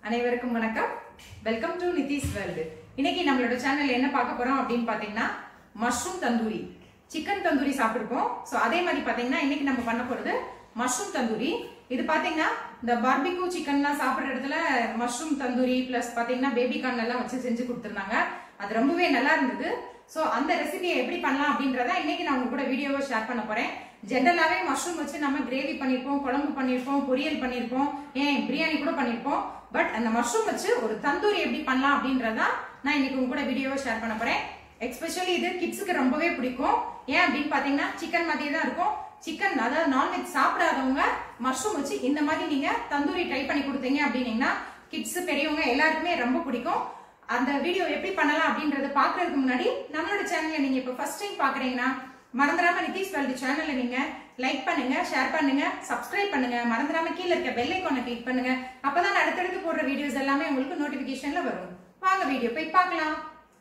அனைவருக்கும் வணக்கம் welcome to Nitish world இன்னைக்கு நம்மளோட சேனல்ல என்ன பார்க்க போறோம் அப்படின்னு பாத்தீங்கன்னா மஷ்ரூம் தந்தூரி சிக்கன் தந்தூரி சாப்பிட்டுருக்கோம் ஸோ அதே மாதிரி பாத்தீங்கன்னா இன்னைக்கு நம்ம பண்ண போறது மஷ்ரூம் தந்தூரி இது பாத்தீங்கன்னா இந்த பார்பிக்யூ சிக்கன்லாம் சாப்பிடுற இடத்துல மஷ்ரூம் தந்தூரி பிளஸ் பாத்தீங்கன்னா பேபி கார்ன் எல்லாம் வச்சு செஞ்சு கொடுத்துருந்தாங்க அது ரொம்பவே நல்லா இருந்தது ஸோ அந்த ரெசிபியை எப்படி பண்ணலாம் அப்படின்றத இன்னைக்கு நான் உங்க கூட வீடியோவை ஷேர் பண்ண போறேன் ஜென்ரலாவே மஷ்ரூம் வச்சு நம்ம கிரேவி பண்ணியிருப்போம் குழம்பு பண்ணியிருப்போம் பொரியல் பண்ணியிருப்போம் ஏன் பிரியாணி கூட பண்ணியிருப்போம் பட் அந்த மஷ்ரூம் வச்சு ஒரு தந்தூரி எப்படி பண்ணலாம் அப்படின்றத நான் இன்னைக்கு உங்க கூட வீடியோவை ஷேர் பண்ண போறேன் எக்ஸ்பெஷலி இது கிட்ஸுக்கு ரொம்பவே பிடிக்கும் ஏன் அப்படின்னு பாத்தீங்கன்னா சிக்கன் மாதிரியே தான் இருக்கும் சிக்கன் அதாவது நான்வெஜ் சாப்பிடாதவங்க மஷ்ரூம் வச்சு இந்த மாதிரி நீங்க தந்தூரி ட்ரை பண்ணி கொடுத்தீங்க அப்படின்னீங்கன்னா கிட்ஸ் பெரியவங்க எல்லாருக்குமே ரொம்ப பிடிக்கும் அந்த வீடியோ எப்படி பண்ணலாம் அப்படின்றத பாக்குறதுக்கு முன்னாடி நம்மளோட சேனல்ல நீங்க இப்ப ஃபர்ஸ்ட் டைம் பாக்குறீங்கன்னா மறந்துடாம நிதிஷ் வேல்டு சேனல்ல நீங்க லைக் பண்ணுங்க ஷேர் பண்ணுங்க சப்ஸ்கிரைப் பண்ணுங்க மறந்துடாம கீழே இருக்க பெல் ஐக்கானை கிளிக் பண்ணுங்க அப்பதான் நான் அடுத்தடுத்து போடுற வீடியோஸ் எல்லாமே உங்களுக்கு நோட்டிபிகேஷன்ல வரும் வாங்க வீடியோ போய் பார்க்கலாம்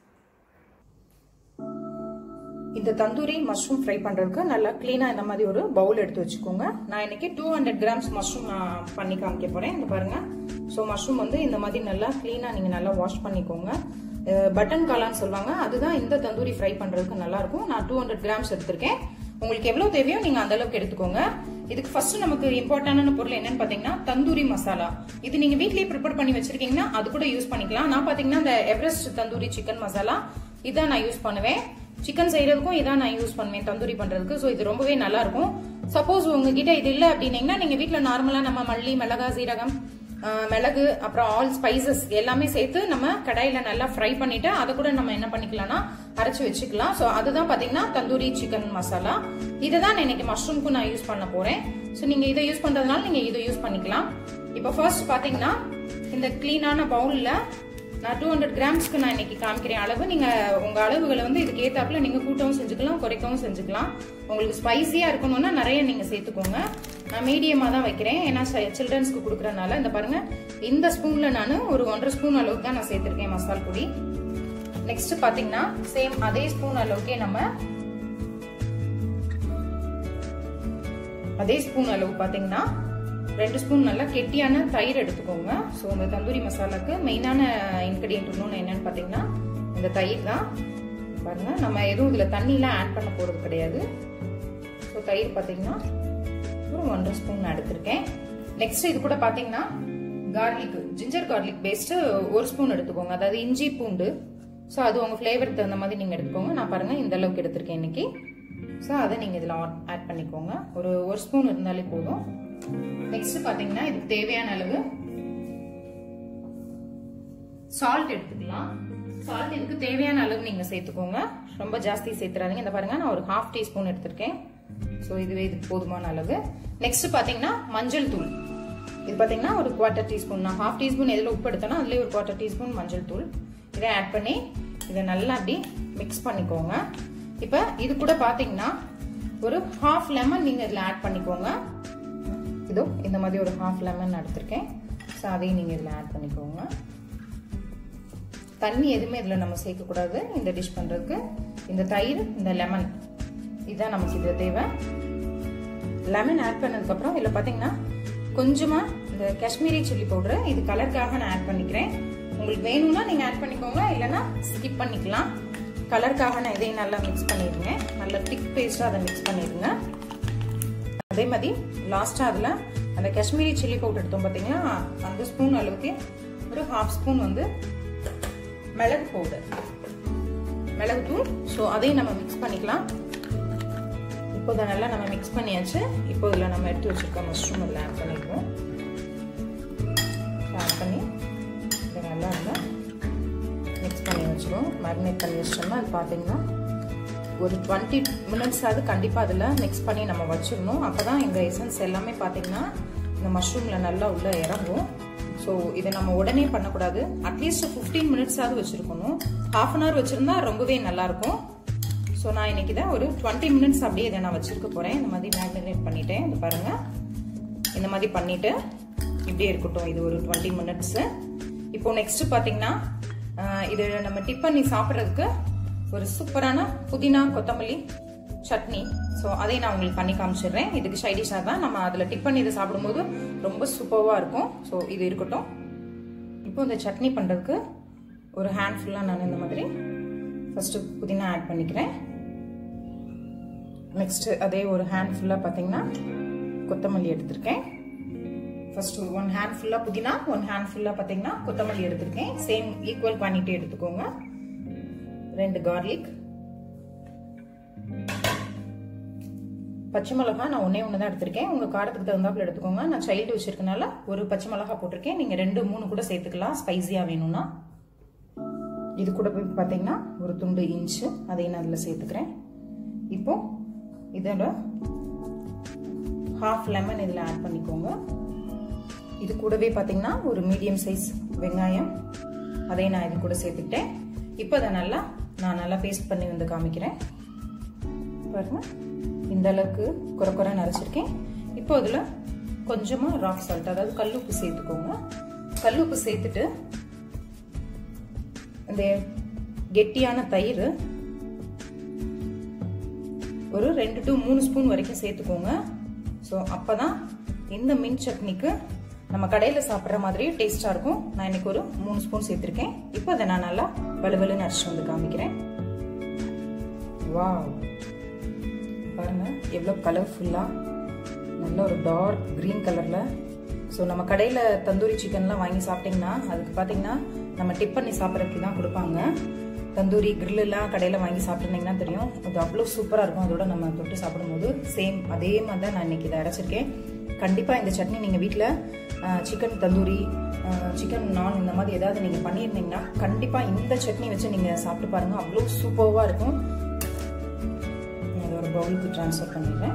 இந்த தந்தூரி மஷ்ரூம் ஃப்ரை பண்றதுக்கு நல்லா கிளீனா இந்த மாதிரி ஒரு பவுல் எடுத்து வச்சுக்கோங்க நான் இன்னைக்கு டூ ஹண்ட்ரட் கிராம்ஸ் மஷ்ரூம் நான் பண்ணி காமிக்க போறேன் இந்த பாருங்க ஸோ மஷ்ரூம் வந்து இந்த மாதிரி நல்லா கிளீனா நீங்க நல்லா வாஷ் பண்ணிக்கோங்க பட்டன் காளான்னு சொல்லுவாங்க அதுதான் இந்த தந்தூரி ஃப்ரை பண்றதுக்கு நல்லா இருக்கும் நான் டூ ஹண்ட்ரட் கிராம்ஸ் எடுத்திருக்கேன் உங்களுக்கு எவ்வளவு தேவையோ நீங்க அந்த அளவுக்கு எடுத்துக்கோங்க இதுக்கு ஃபர்ஸ்ட் நமக்கு இம்பார்ட்டன்டான பொருள் என்னன்னு பாத்தீங்கன்னா தந்தூரி மசாலா இது நீங்க வீட்லயே ப்ரிப்பேர் பண்ணி வச்சிருக்கீங்கன்னா அது கூட யூஸ் பண்ணிக்கலாம் நான் பாத்தீங்கன்னா இந்த எவரெஸ்ட் தந்தூரி சிக்கன் மசாலா இதான் நான் யூஸ் பண்ணுவேன் சிக்கன் செய்யறதுக்கும் இதான் நான் யூஸ் பண்ணுவேன் தந்தூரி பண்றதுக்கு ஸோ இது ரொம்பவே நல்லா இருக்கும் சப்போஸ் உங்ககிட்ட இது இல்லை அப்படின்னீங்கன்னா நீங்க வீட்ல நார்மலா நம்ம மல்லி மிளகா சீரகம் மிளகு அப்புறம் ஆல் ஸ்பைசஸ் எல்லாமே சேர்த்து நம்ம கடாயில நல்லா ஃப்ரை பண்ணிட்டு அதை கூட நம்ம என்ன பண்ணிக்கலாம்னா அரைச்சு வச்சுக்கலாம் ஸோ அதுதான் பாத்தீங்கன்னா தந்தூரி சிக்கன் மசாலா இதை தான் நான் இன்னைக்கு மஷ்ரூம்க்கு நான் யூஸ் பண்ண போறேன் ஸோ நீங்க இதை யூஸ் பண்றதுனால நீங்க இதை யூஸ் பண்ணிக்கலாம் இப்போ ஃபர்ஸ்ட் பாத்தீங்கன்னா இந்த கிளீனான பவுல்ல நான் டூ ஹண்ட்ரட் கிராம்ஸ்க்கு நான் இன்னைக்கு காமிக்கிறேன் அளவு நீங்க உங்க அளவுகளை வந்து இதுக்கு ஏத்தாப்புல நீங்க கூட்டவும் செஞ்சுக்கலாம் குறைக்கவும் செஞ்சுக்கலாம் உங்களுக்கு ஸ்பைசியா இருக்கணும்னா நிறைய நீங்க சேர்த்துக்கோங்க நான் மீடியமா தான் வைக்கிறேன் ஏன்னா சில்ட்ரன்ஸ்க்கு கொடுக்கறதுனால இந்த பாருங்க இந்த ஸ்பூன்ல நான் ஒரு ஒன்றரை ஸ்பூன் அளவுக்கு தான் நான் சேர்த்திருக்கேன் மசால் பொடி நெக்ஸ்ட் பாத்தீங்கன்னா சேம் அதே ஸ்பூன் அளவுக்கே நம்ம அதே ஸ்பூன் அளவு பாத்தீங்கன்னா ரெண்டு ஸ்பூன் நல்லா கெட்டியான தயிர் எடுத்துக்கோங்க ஸோ இந்த தந்தூரி மசாலாக்கு மெயினான இன்கிரீடியன்ட் இன்னொன்று என்னன்னு பார்த்தீங்கன்னா இந்த தயிர் தான் பாருங்க நம்ம எதுவும் இதில் தண்ணிலாம் ஆட் பண்ண போகிறது கிடையாது ஸோ தயிர் பார்த்தீங்கன்னா ஒரு ஒன்றரை ஸ்பூன் நான் எடுத்திருக்கேன் நெக்ஸ்ட் இது கூட பார்த்தீங்கன்னா கார்லிக் ஜிஞ்சர் கார்லிக் பேஸ்ட்டு ஒரு ஸ்பூன் எடுத்துக்கோங்க அதாவது இஞ்சி பூண்டு ஸோ அது உங்கள் ஃப்ளேவருக்கு தகுந்த மாதிரி நீங்கள் எடுத்துக்கோங்க நான் பாருங்கள் இந்த அளவுக்கு எடுத்திருக்கேன் இன்னைக்கு ஸோ அதை நீங்கள் இதில் ஆட் பண்ணிக்கோங்க ஒரு ஒரு ஸ்பூன் இருந்தாலே போதும் நெக்ஸ்ட் பாத்தீங்கன்னா இதுக்கு தேவையான அளவு சால்ட் எடுத்துக்கலாம் சால்ட் இதுக்கு தேவையான அளவு நீங்க சேர்த்துக்கோங்க ரொம்ப ஜாஸ்தி சேர்த்துறாதீங்க இந்த பாருங்க நான் ஒரு ஹாஃப் டீஸ்பூன் எடுத்திருக்கேன் ஸோ இதுவே இதுக்கு போதுமான அளவு நெக்ஸ்ட் பாத்தீங்கன்னா மஞ்சள் தூள் இது பாத்தீங்கன்னா ஒரு குவார்டர் டீஸ்பூன் நான் ஹாஃப் டீஸ்பூன் எதில் உப்பு எடுத்தோன்னா அதுலேயே ஒரு குவார்டர் டீஸ்பூன் மஞ்சள் தூள் இதை ஆட் பண்ணி இதை நல்லா அப்படி மிக்ஸ் பண்ணிக்கோங்க இப்போ இது கூட பாத்தீங்கன்னா ஒரு ஹாஃப் லெமன் நீங்க இதில் ஆட் பண்ணிக்கோங்க இதோ இந்த மாதிரி ஒரு ஹாஃப் லெமன் எடுத்திருக்கேன் ஸோ அதையும் நீங்கள் இதில் ஆட் பண்ணிக்கோங்க தண்ணி எதுவுமே இதில் நம்ம சேர்க்கக்கூடாது இந்த டிஷ் பண்ணுறதுக்கு இந்த தயிர் இந்த லெமன் இதுதான் நமக்கு இது தேவை லெமன் ஆட் பண்ணதுக்கப்புறம் இதில் பார்த்தீங்கன்னா கொஞ்சமாக இந்த காஷ்மீரி சில்லி பவுடரு இது கலருக்காக நான் ஆட் பண்ணிக்கிறேன் உங்களுக்கு வேணும்னா நீங்கள் ஆட் பண்ணிக்கோங்க இல்லைன்னா ஸ்கிப் பண்ணிக்கலாம் கலருக்காக நான் இதையும் நல்லா மிக்ஸ் பண்ணிடுங்க நல்லா திக் பேஸ்ட்டாக அதை மிக்ஸ் பண்ணிடுங்க அதே மாதிரி லாஸ்ட்டாக அதில் அந்த காஷ்மீரி சில்லி பவுடர் எடுத்தோம் பார்த்தீங்கன்னா அந்த ஸ்பூன் அளவுக்கு ஒரு ஹாஃப் ஸ்பூன் வந்து மிளகு பவுடர் மிளகுத்தூள் ஸோ அதையும் நம்ம மிக்ஸ் பண்ணிக்கலாம் இப்போ இதை நல்லா நம்ம மிக்ஸ் பண்ணியாச்சு இப்போ இதில் நம்ம எடுத்து வச்சுருக்க மஷ்ரூம் இதில் ஆட் பண்ணிக்குவோம் ஆட் பண்ணி இதை நல்லா இருந்தால் மிக்ஸ் பண்ணி வச்சுருவோம் மேரினேட் பண்ணி வச்சிட்டோம்னா அது பார்த்தீங்கன்னா ஒரு டுவெண்ட்டி மினிட்ஸ் அது கண்டிப்பாக அதில் மிக்ஸ் பண்ணி நம்ம வச்சிடணும் அப்போ தான் இந்த எசன்ஸ் எல்லாமே பார்த்தீங்கன்னா இந்த மஷ்ரூமில் நல்லா உள்ளே இறங்கும் ஸோ இதை நம்ம உடனே பண்ணக்கூடாது அட்லீஸ்ட் ஃபிஃப்டீன் மினிட்ஸாவது வச்சுருக்கணும் ஹாஃப் அன் ஹவர் வச்சுருந்தா ரொம்பவே நல்லாயிருக்கும் ஸோ நான் இன்னைக்கு தான் ஒரு டுவெண்ட்டி மினிட்ஸ் அப்படியே இதை நான் வச்சுருக்க போகிறேன் இந்த மாதிரி மேக்னேட் பண்ணிட்டேன் இது பாருங்கள் இந்த மாதிரி பண்ணிவிட்டு இப்படியே இருக்கட்டும் இது ஒரு டுவெண்ட்டி மினிட்ஸு இப்போ நெக்ஸ்ட் பார்த்தீங்கன்னா இது நம்ம டிப் பண்ணி சாப்பிட்றதுக்கு ஒரு சூப்பரான புதினா கொத்தமல்லி சட்னி ஸோ அதை நான் உங்களுக்கு பண்ணி காமிச்சிடுறேன் இதுக்கு சைடிஷாக தான் நம்ம அதில் டிப் பண்ணி இதை சாப்பிடும்போது ரொம்ப சூப்பராக இருக்கும் ஸோ இது இருக்கட்டும் இப்போ இந்த சட்னி பண்ணுறதுக்கு ஒரு ஹேண்ட் ஃபுல்லாக நான் இந்த மாதிரி ஃபஸ்ட்டு புதினா ஆட் பண்ணிக்கிறேன் நெக்ஸ்ட்டு அதே ஒரு ஹேண்ட் ஃபுல்லாக பார்த்தீங்கன்னா கொத்தமல்லி எடுத்திருக்கேன் ஃபர்ஸ்ட் ஒன் ஹேண்ட் ஃபுல்லாக புதினா ஒன் ஹேண்ட் ஃபுல்லாக பார்த்தீங்கன்னா கொத்தமல்லி எடுத்திருக்கேன் சேம் ஈக்குவல் குவான்டிட்டி எடுத்துக்கோங்க ரெண்டு கார்லிக் பச்சை மிளகா நான் ஒன்றே ஒன்று தான் எடுத்திருக்கேன் உங்கள் காரத்துக்கு தகுந்தாப்புல எடுத்துக்கோங்க நான் சைல்டு வச்சிருக்கனால ஒரு பச்சை மிளகா போட்டிருக்கேன் நீங்கள் ரெண்டு மூணு கூட சேர்த்துக்கலாம் ஸ்பைஸியாக வேணும்னா இது கூட போய் பார்த்தீங்கன்னா ஒரு துண்டு இன்ச்சு அதையும் நான் அதில் சேர்த்துக்கிறேன் இப்போ இதோட ஹாஃப் லெமன் இதில் ஆட் பண்ணிக்கோங்க இது கூடவே பார்த்தீங்கன்னா ஒரு மீடியம் சைஸ் வெங்காயம் அதையும் நான் இது கூட சேர்த்துக்கிட்டேன் இப்போ அதை நல்லா நான் நல்லா பேஸ்ட் பண்ணி வந்து காமிக்கிறேன் பாருங்க இந்த அளவுக்கு குறை குறை நரைச்சிருக்கேன் இப்போ அதில் கொஞ்சமாக ராக் சால்ட் அதாவது கல்லுப்பு சேர்த்துக்கோங்க கல்லுப்பு சேர்த்துட்டு இந்த கெட்டியான தயிர் ஒரு ரெண்டு டு மூணு ஸ்பூன் வரைக்கும் சேர்த்துக்கோங்க ஸோ அப்போ தான் இந்த மின் சட்னிக்கு நம்ம கடையில் சாப்பிட்ற மாதிரி டேஸ்ட்டாக இருக்கும் நான் இன்னைக்கு ஒரு மூணு ஸ்பூன் சேர்த்துருக்கேன் இப்போ அதை நான் நல்லா வலுவலுன்னு அரைச்சிட்டு வந்து காமிக்கிறேன் வா பாருங்க எவ்வளோ கலர்ஃபுல்லாக நல்ல ஒரு டார்க் க்ரீன் கலரில் ஸோ நம்ம கடையில் தந்தூரி சிக்கன்லாம் வாங்கி சாப்பிட்டிங்கன்னா அதுக்கு பார்த்தீங்கன்னா நம்ம டிப் பண்ணி சாப்பிட்றதுக்கு தான் கொடுப்பாங்க தந்தூரி கிரில்லாம் கடையில் வாங்கி சாப்பிட்ருந்தீங்கன்னா தெரியும் அது அவ்வளோ சூப்பராக இருக்கும் அதோட நம்ம தொட்டு சாப்பிடும்போது சேம் அதே மாதிரி தான் நான் இன்னைக்கு இதை அரைச்சிருக்கேன் கண்டிப்பாக இந்த சட்னி நீங்கள் வீட்டில் சிக்கன் தந்தூரி சிக்கன் நான் இந்த மாதிரி ஏதாவது நீங்கள் பண்ணியிருந்தீங்கன்னா கண்டிப்பாக இந்த சட்னி வச்சு நீங்கள் சாப்பிட்டு பாருங்கள் அவ்வளோ சூப்பராக இருக்கும் ஒரு பவுலுக்கு ட்ரான்ஸ்ஃபர் பண்ணிடுறேன்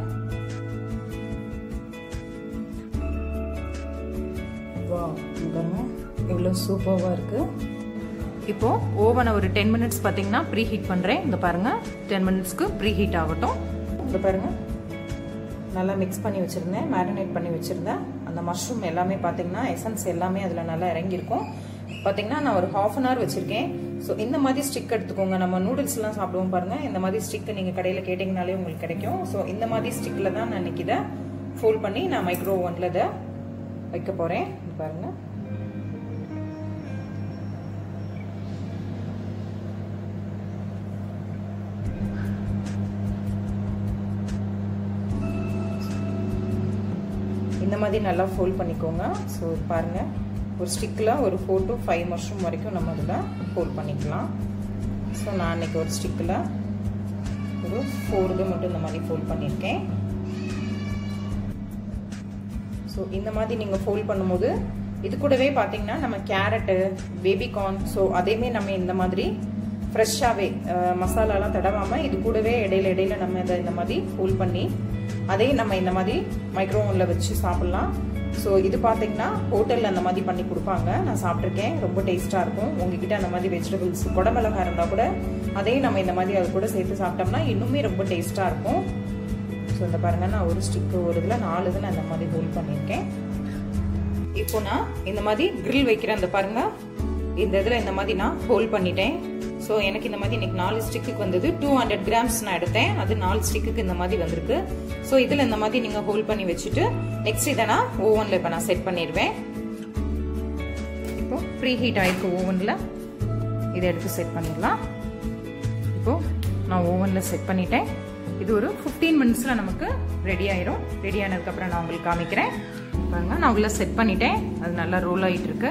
வா பாருங்க இவ்வளோ சூப்பராக இருக்கு இப்போ ஓவனை ஒரு டென் மினிட்ஸ் பார்த்தீங்கன்னா ப்ரீ ஹீட் பண்ணுறேன் இங்கே பாருங்க டென் மினிட்ஸ்க்கு ப்ரீ ஹீட் ஆகட்டும் இங்கே பாருங்க நல்லா மிக்ஸ் பண்ணி வச்சுருந்தேன் மேரினேட் பண்ணி வச்சுருந்தேன் அந்த மஷ்ரூம் எல்லாமே பார்த்தீங்கன்னா எசன்ஸ் எல்லாமே அதில் நல்லா இறங்கியிருக்கும் பார்த்தீங்கன்னா நான் ஒரு ஹாஃப் அன் ஹவர் வச்சுருக்கேன் ஸோ இந்த மாதிரி ஸ்டிக் எடுத்துக்கோங்க நம்ம நூடுல்ஸ்லாம் சாப்பிடுவோம் பாருங்கள் இந்த மாதிரி ஸ்டிக் நீங்கள் கடையில் கேட்டிங்கனாலே உங்களுக்கு கிடைக்கும் ஸோ இந்த மாதிரி ஸ்டிக்கில் தான் நான் இன்னைக்கு இதை ஃபோல்ட் பண்ணி நான் மைக்ரோ ஓவனில் இதை வைக்க போகிறேன் பாருங்கள் இந்த மாதிரி நல்லா ஃபோல்ட் பண்ணிக்கோங்க ஸோ பாருங்கள் ஒரு ஸ்டிக்கில் ஒரு ஃபோர் டு ஃபைவ் மஷ்ரூம் வரைக்கும் நம்ம அதில் ஃபோல்ட் பண்ணிக்கலாம் ஸோ நான் அன்றைக்கி ஒரு ஸ்டிக்கில் ஒரு ஃபோர் இது மட்டும் இந்த மாதிரி ஃபோல்ட் பண்ணியிருக்கேன் ஸோ இந்த மாதிரி நீங்கள் ஃபோல்ட் பண்ணும்போது இது கூடவே பார்த்தீங்கன்னா நம்ம கேரட்டு பேபிகார்ன் ஸோ அதையுமே நம்ம இந்த மாதிரி ஃப்ரெஷ்ஷாகவே மசாலாலாம் தடவாமல் இது கூடவே இடையில இடையில நம்ம இதை இந்த மாதிரி ஃபோல்ட் பண்ணி அதையும் நம்ம இந்த மாதிரி மைக்ரோ ஓவனில் வச்சு சாப்பிட்லாம் ஸோ இது பார்த்தீங்கன்னா ஹோட்டலில் அந்த மாதிரி பண்ணி கொடுப்பாங்க நான் சாப்பிட்ருக்கேன் ரொம்ப டேஸ்ட்டாக இருக்கும் உங்ககிட்ட அந்த மாதிரி வெஜிடபிள்ஸ் குடமிளகா இருந்தால் கூட அதையும் நம்ம இந்த மாதிரி அது கூட சேர்த்து சாப்பிட்டோம்னா இன்னுமே ரொம்ப டேஸ்ட்டாக இருக்கும் ஸோ இந்த பாருங்கள் நான் ஒரு ஸ்டிக்கு ஒரு இதில் நாலு இதில் அந்த மாதிரி ஹோல்ட் பண்ணியிருக்கேன் இப்போ நான் இந்த மாதிரி கிரில் வைக்கிறேன் அந்த பாருங்க இந்த இதில் இந்த மாதிரி நான் ஹோல்ட் பண்ணிட்டேன் ஸோ எனக்கு இந்த மாதிரி இன்னைக்கு நாலு ஸ்டிக்கு வந்தது டூ ஹண்ட்ரட் கிராம்ஸ் நான் எடுத்தேன் அது நாலு ஸ்டிக்கு இந்த மாதிரி வந்திருக்கு ஸோ இதில் இந்த மாதிரி நீங்கள் ஹோல்ட் பண்ணி வச்சுட்டு நெக்ஸ்ட் இதை நான் ஓவனில் இப்போ நான் செட் பண்ணிடுவேன் இப்போ ப்ரீ ஹீட் ஆயிருக்கு ஓவனில் இதை எடுத்து செட் பண்ணிடலாம் இப்போ நான் ஓவனில் செட் பண்ணிட்டேன் இது ஒரு ஃபிஃப்டீன் மினிட்ஸில் நமக்கு ரெடி ஆயிரும் ரெடி ஆனதுக்கப்புறம் நான் உங்களுக்கு காமிக்கிறேன் பாருங்க நான் உள்ள செட் பண்ணிட்டேன் அது நல்லா ரோல் ஆகிட்டு இருக்கு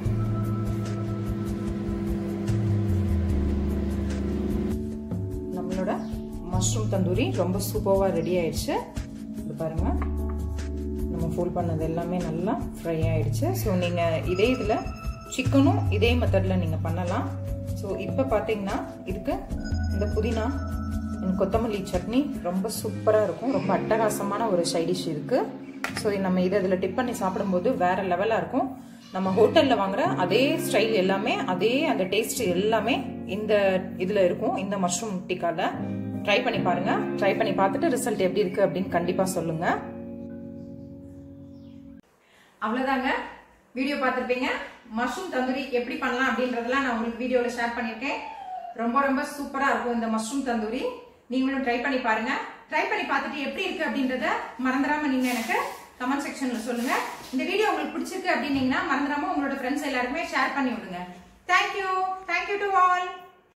நம்மளோட மஷ்ரூம் தந்தூரி ரொம்ப சூப்பராக ரெடி ஆயிடுச்சு இது பாருங்க நம்ம ஃபோல் பண்ணது எல்லாமே நல்லா ஃப்ரை ஆயிடுச்சு ஸோ நீங்கள் இதே இதில் சிக்கனும் இதே மெத்தடில் நீங்கள் பண்ணலாம் ஸோ இப்போ பார்த்தீங்கன்னா இதுக்கு இந்த புதினா கொத்தமல்லி சட்னி ரொம்ப சூப்பராக இருக்கும் ரொம்ப அட்டகாசமான ஒரு சைடிஷ் இருக்குது ஸோ நம்ம இதை இதில் டிப் பண்ணி சாப்பிடும்போது வேற லெவலாக இருக்கும் நம்ம ஹோட்டலில் வாங்குற அதே ஸ்டைல் எல்லாமே அதே அந்த டேஸ்ட் எல்லாமே இந்த இதில் இருக்கும் இந்த மஷ்ரூம் டிக்கால ட்ரை பண்ணி பாருங்க ட்ரை பண்ணி பார்த்துட்டு ரிசல்ட் எப்படி இருக்கு அப்படின்னு கண்டிப்பாக சொல்லுங்க அவ்வளோதாங்க வீடியோ பார்த்துருப்பீங்க மஷ்ரூம் தந்தூரி எப்படி பண்ணலாம் அப்படின்றதெல்லாம் நான் உங்களுக்கு வீடியோவில் ஷேர் பண்ணியிருக்கேன் ரொம்ப ரொம்ப சூப்பராக இருக்கும் இந்த மஷ்ரூம் தந்தூரி நீங்களும் ட்ரை பண்ணி பாருங்க ட்ரை பண்ணி பார்த்துட்டு எப்படி இருக்கு அப்படின்றத மறந்துடாம நீங்க எனக்கு கமெண்ட் செக்ஷன்ல சொல்லுங்க இந்த வீடியோ உங்களுக்கு பிடிச்சிருக்கு அப்படின்னீங்கன்னா மறந்துடாம உங்களோட ஃப்ரெண்ட்ஸ் எல்லாருக்குமே ஷேர் பண்ணி விடுங்க தேங்க்யூ தேங்க்யூ டு ஆல்